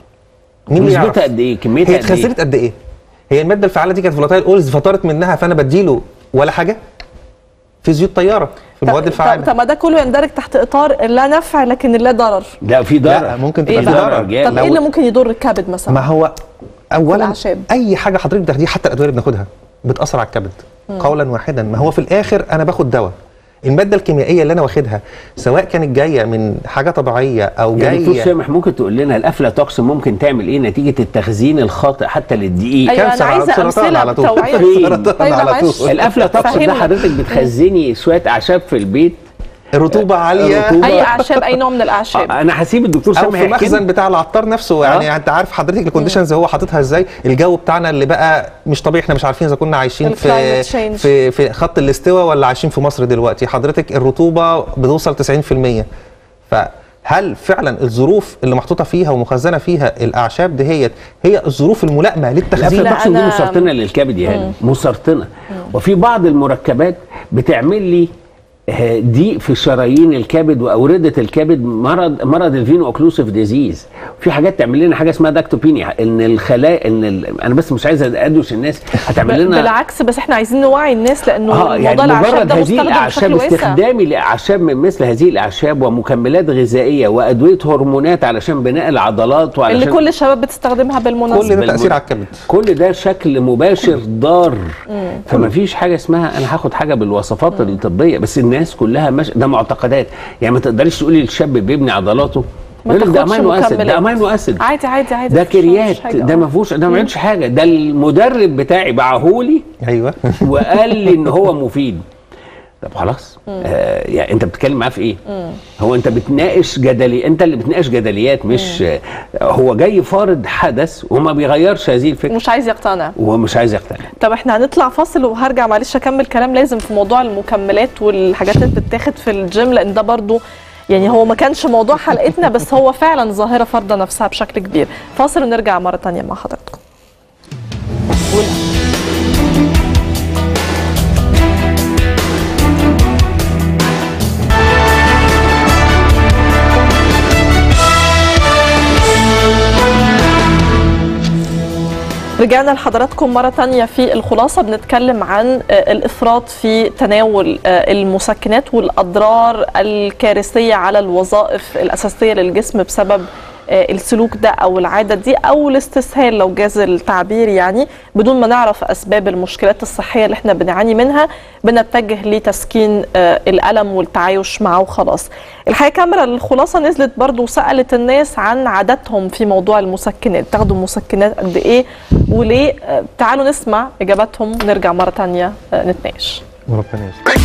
مين اللي يعرف نسبتها قد ايه كميتها هي قد ايه اتخزنت قد ايه هي الماده الفعاله دي كانت فولاتايل اولز فطرت منها فانا بديله ولا حاجه في زيوت طياره في المواد طب- الفعاله طب ما ده كله يندرج تحت اطار لا نفع لكن لا ضرر لا في ضرر لا ممكن ايه تبقى في بقى؟ ضرر جامد. طب لو- ايه اللي ممكن يضر الكبد مثلا ما هو اولا الأعشاب. اي حاجه حضرتك بتاخديها حتى الادويه اللي بناخدها بتاثر على الكبد قولا واحدا ما هو في الاخر انا باخد دواء الماده الكيميائيه اللي انا واخدها سواء كانت جايه من حاجه طبيعيه او يا دكتور جايه سامح ممكن تقول لنا الافلاتوكسين ممكن تعمل ايه نتيجه التخزين الخاطئ حتى للدقيق ايوه انا كانسر على عايزه سرطان امثله على طول. توعيه سرطان طيب على معلش. طول. الافلاتوكسين ده فهمنا. حضرتك بتخزني شويه اعشاب في البيت الرطوبه عاليه الرطوبة. اي اعشاب اي نوع من الاعشاب آه، انا هسيب الدكتور او سامح في يحكي مخزن لنا. بتاع العطار نفسه يعني آه. انت عارف حضرتك الكونديشنز هو حاططها ازاي الجو بتاعنا اللي بقى مش طبيعي احنا مش عارفين اذا كنا عايشين في الclimate change. في في خط الاستواء ولا عايشين في مصر دلوقتي حضرتك الرطوبه بتوصل 90% فهل فعلا الظروف اللي محطوطه فيها ومخزنه فيها الاعشاب دهيت هي الظروف الملائمه للتخزين الافلاتوكسين دي لا، أنا- مسرطنه للكبد يا هاني مسرطنه وفي بعض المركبات بتعمل لي آه، ضيق في شرايين الكبد واورده الكبد مرض مرض الفينو اوكلوسيف ديزيز في حاجات تعمل لنا حاجه اسمها داكتوبينيا ان الخلايا ان ال... انا بس مش عايز ادوش الناس هتعمل لنا بالعكس بس احنا عايزين نوعي الناس لانه اه يعني موضوع الاعشاب مجرد ده هذه مستخدم الاعشاب بشكل واسع استخدامي لاعشاب من مثل هذه الاعشاب ومكملات غذائيه وادويه هرمونات علشان بناء العضلات وعلشان اللي كل الشباب بتستخدمها بالمناسبه كل ده تاثير بالمن- على الكبد كل ده شكل مباشر ضار فما فيش حاجه اسمها انا هاخد حاجه بالوصفات الطبيه بس الناس كلها مش ده معتقدات يعني ما تقدريش تقولي الشاب بيبني عضلاته ما يقول لك ده تاخدش امينو اسيد ده مكملات. امينو اسيد عادي عادي عادي ده مفيش- كريات مفيش حاجة. ده ما فيهوش ده ما عملش حاجه ده المدرب بتاعي باعهولي ايوه وقال لي ان هو مفيد طب خلاص آه يعني انت بتتكلم معاه في ايه هو انت بتناقش جدلي انت اللي بتناقش جدليات مش آه هو جاي فارض حدث وما بيغيرش هذه الفكره مش عايز يقتنع وهو مش عايز يقتنع طب احنا هنطلع فاصل وهرجع معلش اكمل كلام لازم في موضوع المكملات والحاجات اللي بتتاخد في الجيم لان ده برضو يعني هو ما كانش موضوع حلقتنا بس هو فعلا ظاهره فرضه نفسها بشكل كبير فاصل ونرجع مره تانية مع حضراتكم رجعنا لحضراتكم مرة تانية في الخلاصة بنتكلم عن آه، الإفراط في تناول آه، المسكنات والأضرار الكارثية على الوظائف الأساسية للجسم بسبب آه، السلوك ده أو العادة دي أو الاستسهال لو جاز التعبير يعني بدون ما نعرف أسباب المشكلات الصحية اللي احنا بنعاني منها بنتجه لتسكين آه، الألم والتعايش معه وخلاص الحقيقة كاميرا الخلاصة نزلت برضو وسألت الناس عن عاداتهم في موضوع المسكنات تاخدوا مسكنات قد إيه وليه آه، تعالوا نسمع إجاباتهم ونرجع مرة تانية آه، نتناقش ربنا يستر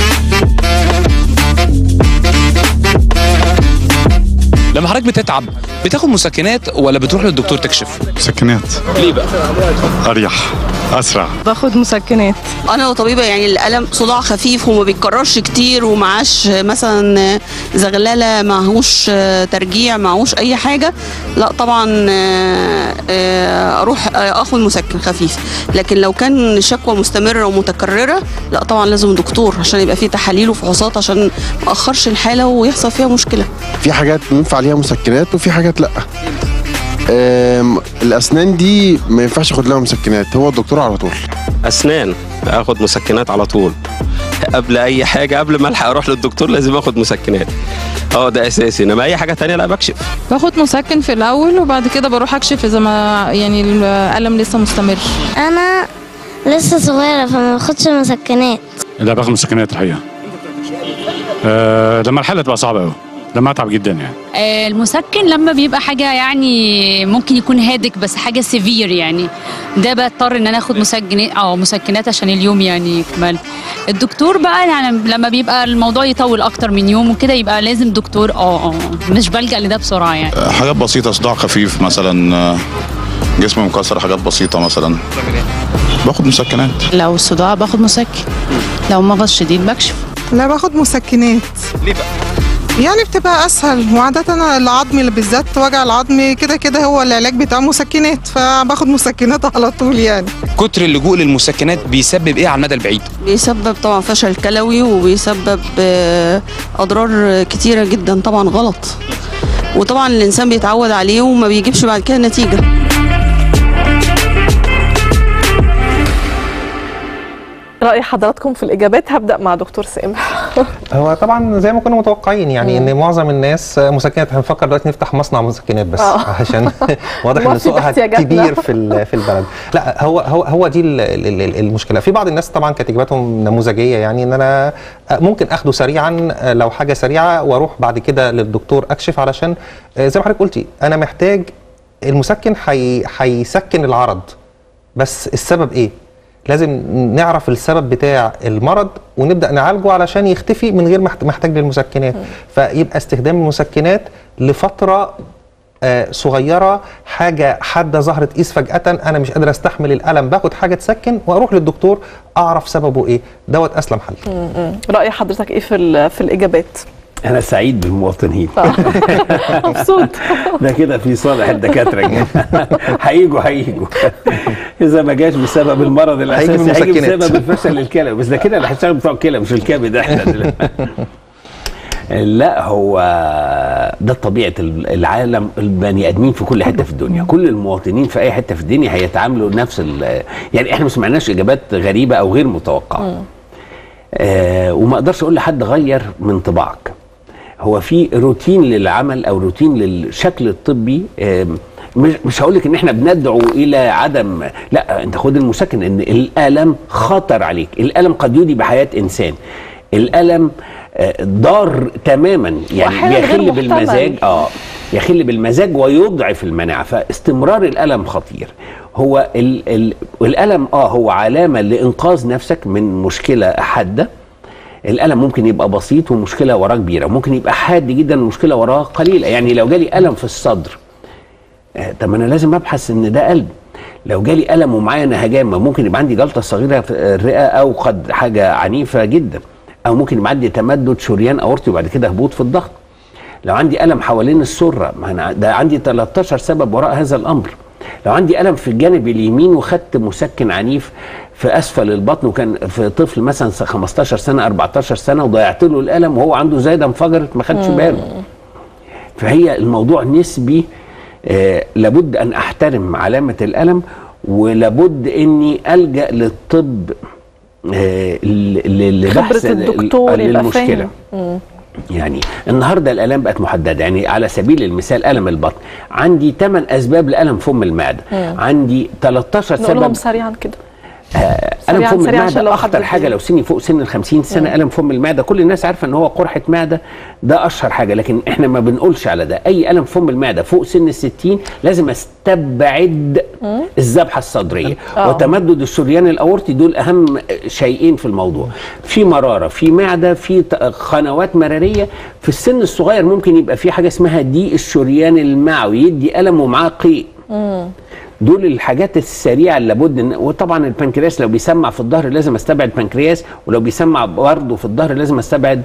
لما حضرتك بتتعب بتاخد مسكنات ولا بتروح للدكتور تكشف مسكنات ليه بقى اريح اسرع باخد مسكنات انا لو طبيبه يعني الالم صداع خفيف وما بيتكررش كتير ومعاش مثلا زغلله معهوش ترجيع معهوش اي حاجه لا طبعا آه، آه، اروح آه، اخد مسكن خفيف لكن لو كان شكوى مستمره ومتكرره لا طبعا لازم دكتور عشان يبقى فيه تحاليل وفحوصات عشان ما اخرش الحاله ويحصل فيها مشكله في حاجات ينفع ليها مسكنات وفي حاجات لا أم، الاسنان دي ما ينفعش اخد لها مسكنات هو الدكتور على طول اسنان اخد مسكنات على طول قبل اي حاجه قبل ما الحق اروح للدكتور لازم اخد مسكنات اه ده اساسي انما اي حاجه تانية لا بكشف باخد مسكن في الاول وبعد كده بروح اكشف اذا ما يعني الالم لسه مستمر انا لسه صغيره فما باخدش مسكنات لا باخد مسكنات الحقيقه أه لما الحاله تبقى صعبه قوي لما اتعب جدا يعني آه، المسكن لما بيبقى حاجه يعني ممكن يكون هادك بس حاجه سيفير يعني ده بضطر ان انا اخد مسكنات اه مسكنات عشان اليوم يعني يكمل الدكتور بقى يعني لما بيبقى الموضوع يطول اكتر من يوم وكده يبقى لازم دكتور اه اه مش بلجأ لده بسرعه يعني حاجات بسيطه صداع خفيف مثلا آه، جسم مكسر حاجات بسيطه مثلا باخد مسكنات لو صداع باخد مسكن لو مغص شديد بكشف لا باخد مسكنات ليه بقى يعني بتبقى اسهل وعاده انا العظم اللي بالذات وجع العظم كده كده هو العلاج بتاع مسكنات فباخد مسكنات على طول يعني كتر اللجوء للمسكنات بيسبب ايه على المدى البعيد بيسبب طبعا فشل كلوي وبيسبب آه، اضرار كتيره جدا طبعا غلط وطبعا الانسان بيتعود عليه وما بيجيبش بعد كده نتيجه رأي حضراتكم في الإجابات هبدأ مع دكتور سامح هو طبعا زي ما كنا متوقعين يعني ان معظم الناس مسكنات هنفكر دلوقتي نفتح مصنع مسكنات بس آه. عشان واضح ان نوفي سوقها باحتياجاتنا. كبير في ال- في البلد لا هو هو هو دي ال- ال- ال- المشكله في بعض الناس طبعا كانت اجاباتهم نموذجيه يعني ان انا ممكن اخده سريعا لو حاجه سريعه واروح بعد كده للدكتور اكشف علشان زي ما حضرتك قلتي انا محتاج المسكن حي- هيسكن العرض بس السبب ايه لازم نعرف السبب بتاع المرض ونبدا نعالجه علشان يختفي من غير محت- محتاج للمسكنات فيبقى استخدام المسكنات لفتره آه، صغيره حاجه حاده ظهرت ايد فجاه انا مش قادر استحمل الالم باخد حاجه تسكن واروح للدكتور اعرف سببه ايه دوت اسلم حل م- م. رأي حضرتك إيه في ال- في الإجابات؟ انا سعيد بالمواطنين مبسوط ده كده في صالح الدكاتره هيجوا هيجوا اذا ما جاش بسبب المرض الاساسي هيجي بالمسكنات. بسبب الفشل الكلوي بس ده كده اللي هيشتغل بتوع الكلى مش الكبد احنا دلوقتي. لا هو ده طبيعه العالم البني ادمين في كل حته في الدنيا كل المواطنين في اي حته في الدنيا هيتعاملوا نفس ال- يعني احنا ما سمعناش اجابات غريبه او غير متوقعه آه وما اقدرش اقول لحد غير من طباعك هو في روتين للعمل او روتين للشكل الطبي آم، مش مش هقول لك ان احنا بندعو الى عدم لا انت خد المسكن ان الالم خطر عليك الالم قد يودي بحياه انسان الالم آه، ضار تماما يعني وأحياناً غير بيخل محتمل. بالمزاج اه يخل بالمزاج ويضعف المناعه فاستمرار الالم خطير هو ال ال الالم اه هو علامه لانقاذ نفسك من مشكله حاده الالم ممكن يبقى بسيط ومشكله وراه كبيره ممكن يبقى حاد جدا ومشكله وراه قليله يعني لو جالي الم في الصدر آه، طب انا لازم ابحث ان ده قلب لو جالي الم ومعايا نهجان ما ممكن يبقى عندي جلطه صغيره في الرئه او قد حاجه عنيفه جدا او ممكن يبقى عندي تمدد شريان اورطي وبعد كده هبوط في الضغط لو عندي الم حوالين السره ما انا ده عندي 13 سبب وراء هذا الامر لو عندي الم في الجانب اليمين وخدت مسكن عنيف في اسفل البطن وكان في طفل مثلا 15 سنه 14 سنه وضيعت له الالم وهو عنده زايده انفجرت ما خدش مم. باله فهي الموضوع نسبي آه لابد ان احترم علامه الالم ولابد اني الجا للطب آه ل- ل- لبحث خبره ال- الدكتور يبقى للمشكله فاهم مم. يعني النهارده الالام بقت محدده يعني على سبيل المثال الم البطن عندي 8 اسباب لالم فم المعده مم. عندي 13 نقولهم سبب سريعا كده آه، الم سريعاً- فم سريعاً عشان لو المعده حد اخطر حاجه بيجي. لو سني فوق سن ال 50 سنه مم. الم فم المعده كل الناس عارفه ان هو قرحه معده ده اشهر حاجه لكن احنا ما بنقولش على ده اي الم فم المعده فوق سن ال 60 لازم استبعد مم. الذبحه الصدريه آه. وتمدد الشريان الاورطي دول اهم شيئين في الموضوع في مراره في معده في ت- قنوات مراريه في السن الصغير ممكن يبقى في حاجه اسمها ضيق الشريان المعوي يدي الم ومعاه قيء مم. دول الحاجات السريعه اللي لابد إن وطبعا البنكرياس لو بيسمع في الظهر لازم استبعد البنكرياس ولو بيسمع برضه في الظهر لازم استبعد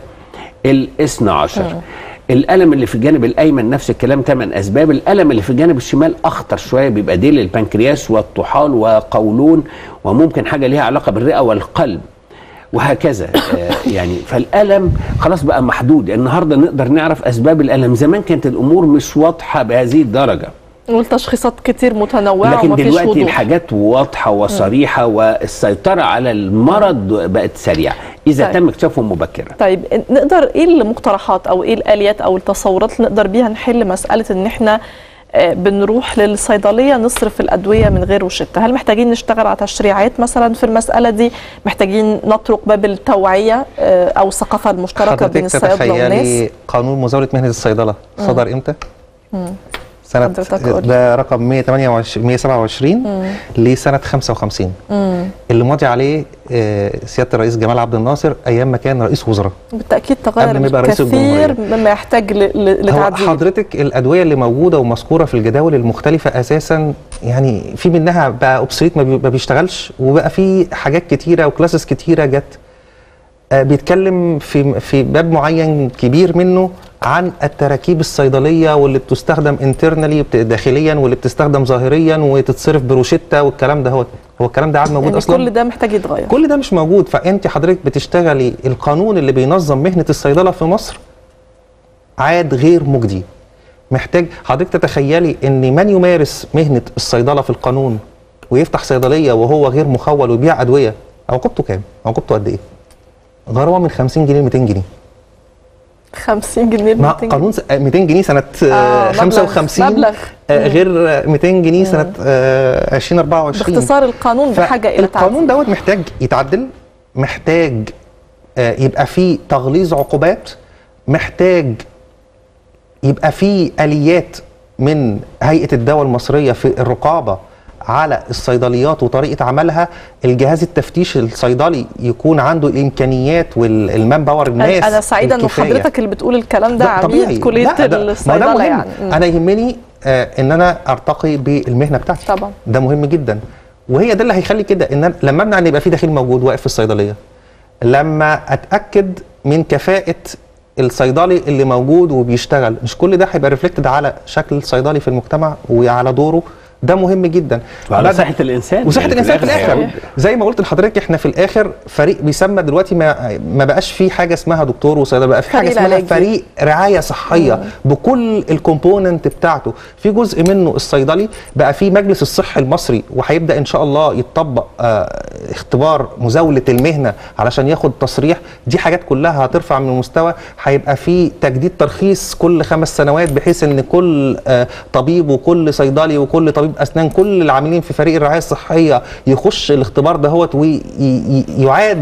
الاثنى عشر الالم اللي في الجانب الايمن نفس الكلام ثمان اسباب الالم اللي في الجانب الشمال اخطر شويه بيبقى ديل البنكرياس والطحال وقولون وممكن حاجه ليها علاقه بالرئه والقلب وهكذا آه، يعني فالالم خلاص بقى محدود النهارده نقدر نعرف اسباب الالم زمان كانت الامور مش واضحه بهذه الدرجه والتشخيصات كتير متنوعه لكن ومفيش دلوقتي وضوح الحاجات واضحه وصريحه والسيطره على المرض بقت سريعه اذا طيب. تم اكتشافه مبكرا طيب نقدر ايه المقترحات او ايه الاليات او التصورات اللي نقدر بيها نحل مساله ان احنا آه، بنروح للصيدليه نصرف الادويه من غير روشته هل محتاجين نشتغل على تشريعات مثلا في المساله دي محتاجين نطرق باب التوعيه آه، او الثقافه المشتركه بين حضرتك الصيادله والناس تتخيلي قانون مزاوله مهنه الصيدله مم. صدر امتى؟ مم. سنه حضرتك قول. ده رقم 128 127 مم. لسنه 55 مم. اللي ماضي عليه آه، سياده الرئيس جمال عبد الناصر ايام ما كان رئيس وزراء بالتاكيد تغير قبل ما يبقى رئيس كثير الجمهورية. مما يحتاج ل- ل- هو لتعديل حضرتك الادويه اللي موجوده ومذكوره في الجداول المختلفه اساسا يعني في منها بقى اوبسوليت ما بي- ما بيشتغلش وبقى في حاجات كتيره وكلاسز كتيره جت آه، بيتكلم في في باب معين كبير منه عن التراكيب الصيدليه واللي بتستخدم انترنالي داخليا واللي بتستخدم ظاهريا وتتصرف بروشته والكلام ده هو هو الكلام ده عاد موجود يعني اصلا كل ده محتاج يتغير كل ده مش موجود فانت حضرتك بتشتغلي القانون اللي بينظم مهنه الصيدله في مصر عاد غير مجدي محتاج حضرتك تتخيلي ان من يمارس مهنه الصيدله في القانون ويفتح صيدليه وهو غير مخول ويبيع ادويه عقوبته كام؟ عقوبته قد ايه؟ غرامه من 50 جنيه ل 200 جنيه 50 جنيه ب مع 200 جنيه. قانون س- آه، 200 جنيه سنه آه، آه مبلغ- 55 مبلغ. آه مم. غير آه، 200 جنيه سنه آه 2024 باختصار القانون بحاجه الى تعديل القانون دوت محتاج يتعدل محتاج آه، يبقى فيه تغليظ عقوبات محتاج يبقى فيه اليات من هيئه الدواء المصريه في الرقابه على الصيدليات وطريقه عملها الجهاز التفتيش الصيدلي يكون عنده الامكانيات والمان باور الناس انا سعيده انه الكفاية. حضرتك اللي بتقول الكلام ده ده طبيعي. عميد كليه لا، ده- ما هو ده الصيدله مهم. يعني مم. انا يهمني آه ان انا ارتقي بالمهنه بتاعتي طبعا ده مهم جدا وهي ده اللي هيخلي كده ان أنا لما امنع ان يبقى في دخيل موجود واقف في الصيدليه لما اتاكد من كفاءه الصيدلي اللي موجود وبيشتغل مش كل ده هيبقى ريفلكتد على شكل الصيدلي في المجتمع وعلى دوره ده مهم جدا وعلى بدأ- صحه الانسان وصحه يعني الانسان في الاخر هيعود. زي ما قلت لحضرتك احنا في الاخر فريق بيسمى دلوقتي ما ما بقاش في حاجه اسمها دكتور وصيدله بقى في حاجه فريق اسمها العلاجي. فريق رعايه صحيه بكل الكومبوننت بتاعته في جزء منه الصيدلي بقى في مجلس الصحي المصري وهيبدا ان شاء الله يتطبق آه اختبار مزاوله المهنه علشان ياخد تصريح دي حاجات كلها هترفع من المستوى هيبقى في تجديد ترخيص كل خمس سنوات بحيث ان كل آه طبيب وكل صيدلي وكل طبيب اسنان كل العاملين في فريق الرعايه الصحيه يخش الاختبار دهوت ويعاد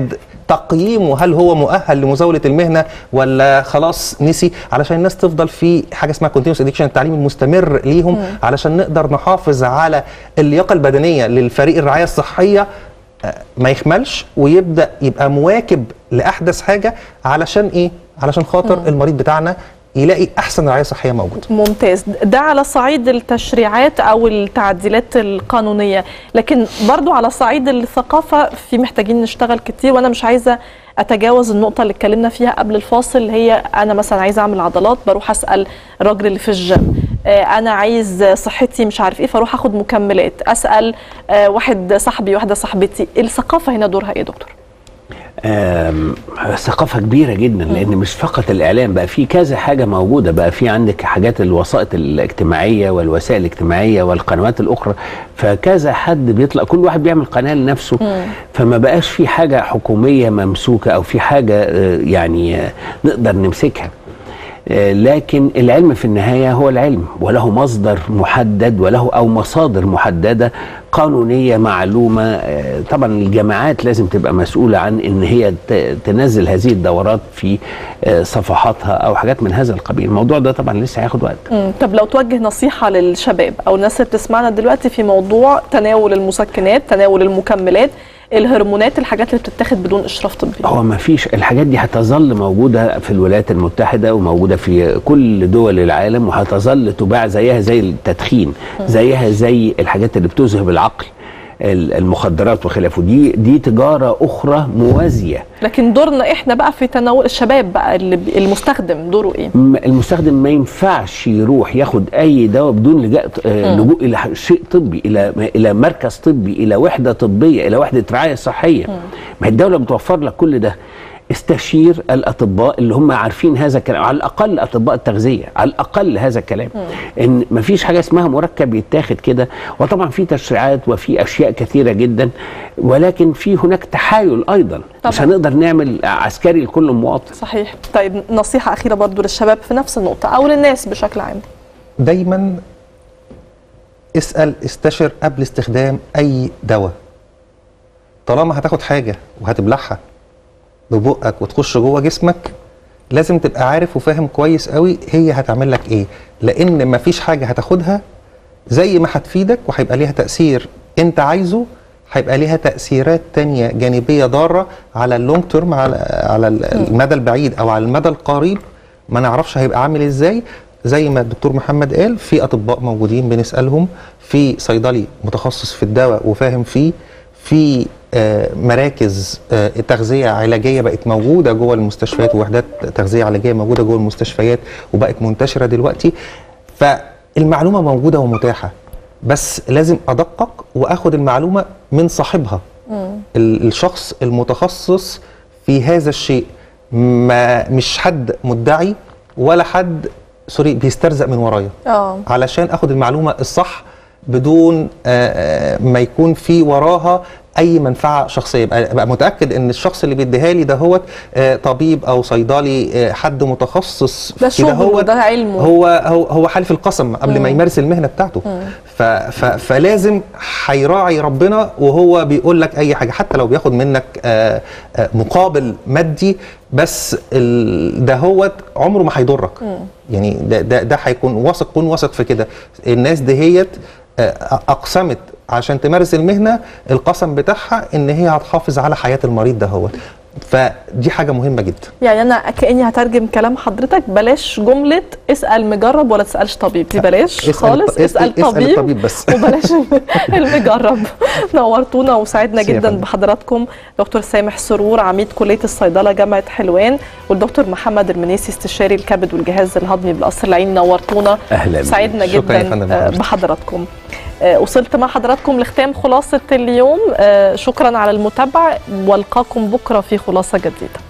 تقييمه هل هو مؤهل لمزاوله المهنه ولا خلاص نسي علشان الناس تفضل في حاجه اسمها كونتينوس اديكشن التعليم المستمر ليهم مم. علشان نقدر نحافظ على اللياقه البدنيه للفريق الرعايه الصحيه آه، ما يخملش ويبدا يبقى مواكب لاحدث حاجه علشان ايه علشان خاطر مم. المريض بتاعنا يلاقي احسن رعايه صحيه موجوده ممتاز ده على صعيد التشريعات او التعديلات القانونيه لكن برضو على صعيد الثقافه في محتاجين نشتغل كتير وانا مش عايزه اتجاوز النقطه اللي اتكلمنا فيها قبل الفاصل اللي هي انا مثلا عايزه اعمل عضلات بروح اسال الراجل اللي في الجيم آه، انا عايز صحتي مش عارف ايه فاروح اخد مكملات اسال آه، واحد صاحبي واحده صاحبتي الثقافه هنا دورها ايه يا دكتور آم، ثقافة كبيرة جدا لأن مش فقط الإعلام بقى في كذا حاجة موجودة بقى في عندك حاجات الوسائط الاجتماعية والوسائل الاجتماعية والقنوات الأخرى فكذا حد بيطلع كل واحد بيعمل قناة لنفسه فما بقاش في حاجة حكومية ممسوكة أو في حاجة آه، يعني آه، نقدر نمسكها آه، لكن العلم في النهاية هو العلم وله مصدر محدد وله أو مصادر محددة قانونية معلومة آه، طبعا الجامعات لازم تبقى مسؤولة عن ان هي ت- تنزل هذه الدورات في آه، صفحاتها او حاجات من هذا القبيل الموضوع ده طبعا لسه هياخد وقت مم. طب لو توجه نصيحة للشباب أو الناس اللي بتسمعنا دلوقتي في موضوع تناول المسكنات تناول المكملات الهرمونات الحاجات اللي بتتاخد بدون إشراف طبي هو ما فيش الحاجات دي هتظل موجودة في الولايات المتحدة وموجودة في كل دول العالم وهتظل تباع زيها زي التدخين زيها زي الحاجات اللي بتذهب العقل ال- المخدرات وخلافه دي دي تجارة أخرى موازية لكن دورنا إحنا بقى في تناول الشباب بقى اللي بي- المستخدم دوره إيه؟ م- المستخدم ما ينفعش يروح ياخد اي دواء بدون لجاء آه، مم. لجوء الى ح- شيء طبي الى الى مركز طبي الى وحده طبيه الى وحده رعايه صحيه ما هي الدوله بتوفر لك كل ده استشير الاطباء اللي هم عارفين هذا الكلام على الاقل اطباء التغذيه على الاقل هذا الكلام ان ما فيش حاجه اسمها مركب يتاخد كده وطبعا في تشريعات وفي اشياء كثيره جدا ولكن في هناك تحايل ايضا مش طبعاً. هنقدر نعمل عسكري لكل مواطن صحيح طيب نصيحة أخيرة برضو للشباب في نفس النقطة أو للناس بشكل عام دايما اسال استشر قبل استخدام اي دواء طالما هتاخد حاجه وهتبلعها ببقك وتخش جوه جسمك لازم تبقى عارف وفاهم كويس قوي هي هتعمل لك ايه لان مفيش حاجه هتاخدها زي ما هتفيدك وهيبقى ليها تاثير انت عايزه هيبقى ليها تاثيرات تانية جانبيه ضاره على اللونج تيرم على على المدى البعيد او على المدى القريب ما نعرفش هيبقى عامل ازاي زي ما الدكتور محمد قال في اطباء موجودين بنسالهم في صيدلي متخصص في الدواء وفاهم فيه في آه، مراكز آه، تغذيه علاجيه بقت موجوده جوه المستشفيات ووحدات تغذيه علاجيه موجوده جوه المستشفيات وبقت منتشره دلوقتي فالمعلومه موجوده ومتاحه بس لازم ادقق واخد المعلومه من صاحبها ال- الشخص المتخصص في هذا الشيء ما مش حد مدعي ولا حد سوري بيسترزق من ورايا اه علشان اخد المعلومه الصح بدون آه، آه، ما يكون في وراها اي منفعه شخصيه يبقى ابقى متاكد ان الشخص اللي بيديها لي دهوت آه، طبيب او صيدلي آه، حد متخصص ده في دهوت، شغله، ده علمه. هو هو هو حالف القسم قبل ما مم. يمارس المهنه بتاعته مم. ف ف فلازم هيراعي ربنا وهو بيقول لك اي حاجه حتى لو بياخد منك آه، آه، مقابل مادي بس ال- دهوت عمره ما هيضرك يعني ده ده ده هيكون واثق كون واثق في كده الناس دهيت آه، اقسمت عشان تمارس المهنه القسم بتاعها ان هي هتحافظ على حياه المريض دهوت فدي حاجه مهمه جدا يعني انا كاني هترجم كلام حضرتك بلاش جمله اسال مجرب ولا تسالش طبيب دي بلاش اسأل خالص الط- اسال اسأل طبيب الطبيب بس. وبلاش المجرب نورتونا وسعدنا ميرسي يا جدا فندم. بحضراتكم دكتور سامح سرور عميد كليه الصيدله جامعه حلوان والدكتور محمد المنيسي استشاري الكبد والجهاز الهضمي بالقصر العيني نورتونا أهلاً بك. سعدنا شكراً يا جدا فندم آه، لحضرتك. بحضراتكم آه، وصلت مع حضراتكم لختام خلاصه اليوم آه، شكرا على المتابعه والقاكم بكره في خلاصه جديده